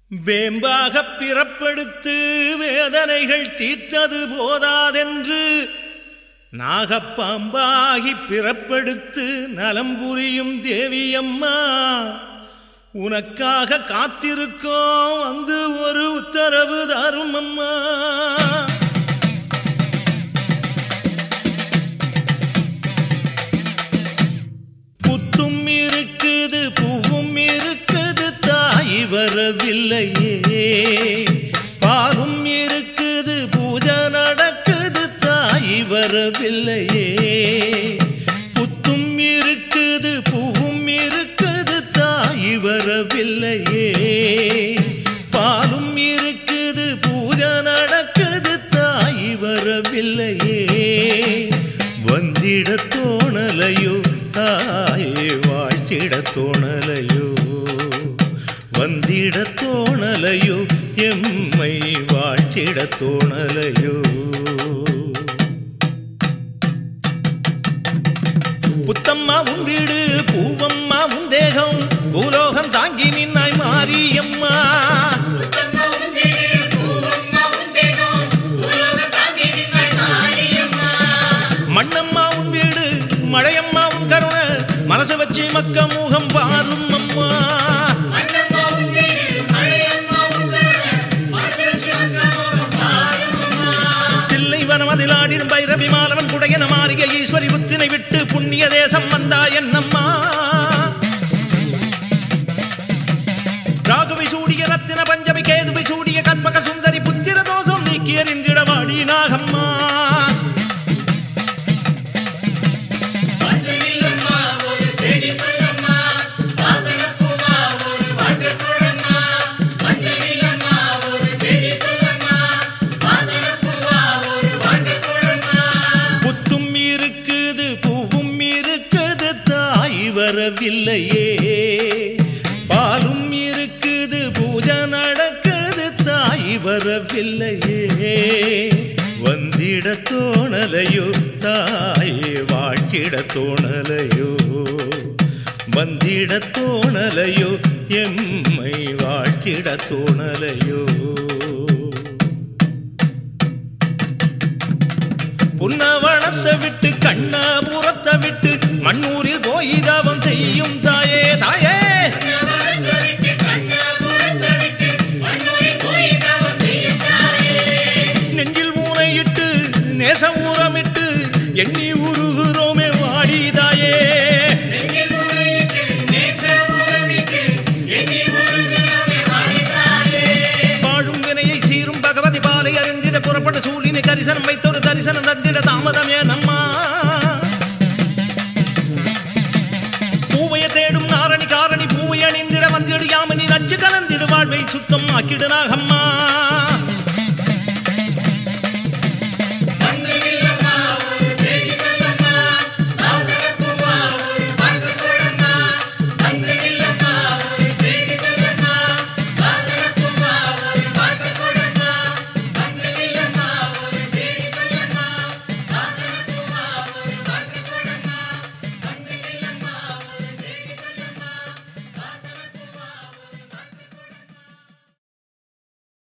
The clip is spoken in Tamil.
வேம்பாக பிறப்பெடுத்து வேதனைகள் தீர்த்தது போதாதென்று நாகப்பாம்பாகி பிறப்பெடுத்து நலம் புரியும் தேவியம்மா உனக்காக காத்திருக்கோம் வந்து ஒரு உத்தரவு தரும் அம்மா புத்தும் இருக்குது பூவும் இருக்குது தாய் வரவில்லையே பாலும் இருக்குது பூஜை நடக்குது தாய் வரவில்லையே புத்தும் இருக்குது பூவும் இருக்குது தாய் வரவில்லையே பாலும் இருக்குது பூஜை நடக்குது தாய் வரவில்லையே வந்திட தோணலையோ தாயே வாழ்த்திட தோணலையோ வந்திட தோணலையோ எம்மை வாழ்த்திட தோணலையோ புத்தம்மா உன் வீடு பூவம்மா உன் தேகம் பூலோகம் தாங்கி நின்னாய் மாரியம்மா மண்ணம்மா உன் வீடு மழையம்மா உன் கருணை மனசு வச்சு மக்க முகம் பாரும் அம்மா தில்லை வனமதில் ஆடிடும் பைரவி மாலவன் குடையன மாறிய ஈஸ்வரி புத்தினை விட்டு புண்ணிய தேசம் வந்தா என்னம்மா ராகுவை சூடிய ரத்தின பஞ்சமி கேதுவை சூடிய கற்பக சுந்தரி புத்திர தோஷம் நீக்கி எறிந்திட வாடி நாகம்மா புத்தும் இருக்குது பூவும் இருக்குது தாய் வரவில்லையே பாலும் இருக்குது பூஜை நடக்குது தாய் வரவில்லையே வந்திட தோணலையோ தாயே வாழ்த்திட தோணலையோ வந்திட தோணலையோ எம்மை வாழ்த்திட தோணலையோ புன்னவனத்தை விட்டு கண்ணபுரத்தை விட்டு மண்ணூரில் போய் தவம் செய்யும் தாயே தாயே நெஞ்சில் மூனையிட்டு நேச ஊரமிட்டு எண்ணி உருகுறோமே வாடி தாயே வாழும் வினையை சீரும் பகவதி பாலை அறிந்திட புறப்பட்ட சூழினை கரிசனம் வைத்தொரு தரிசனம் தந்திட தாமதமே நம்மா பூவைய தேடும் நாரணி காரணி பூவை அணிந்திட வந்திடு யாமனி நச்சு கலந்திடு வாழ்வை சுத்தம் ஆக்கிடு நாகம்மா